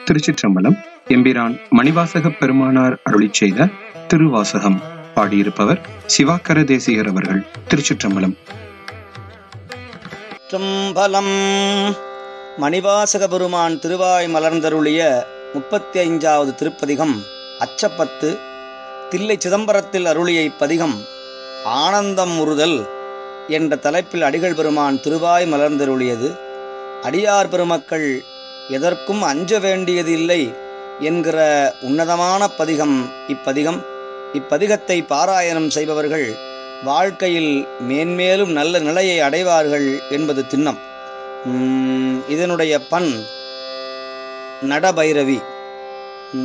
திருச்சிற்றம்பலம் எம்பிரான் மணிவாசகப் பெருமானார் அருளிச் செய்த திருவாசகம் பாடியிருப்பவர் சிவாக்கர தேசிகர் அவர்கள் திருச்சிற்றம்பலம் சிற்றம்பலம் மணிவாசக பெருமான் திருவாய் மலர்ந்தருளிய முப்பத்தி ஐந்தாவது திருப்பதிகம் அச்சப்பத்து தில்லை சிதம்பரத்தில் அருளிய இப்பதிகம் ஆனந்தம் உறுதல் என்ற தலைப்பில் அடிகள் பெருமான் திருவாய் மலர்ந்தருளியது அடியார் பெருமக்கள் எதற்கும் அஞ்ச வேண்டியது இல்லை என்கிற உன்னதமான பதிகம் இப்பதிகம் இப்பதிகத்தை பாராயணம் செய்பவர்கள் வாழ்க்கையில் மேன்மேலும் நல்ல நிலையை அடைவார்கள் என்பது திண்ணம் உம், இதனுடைய பண் நடபைரவி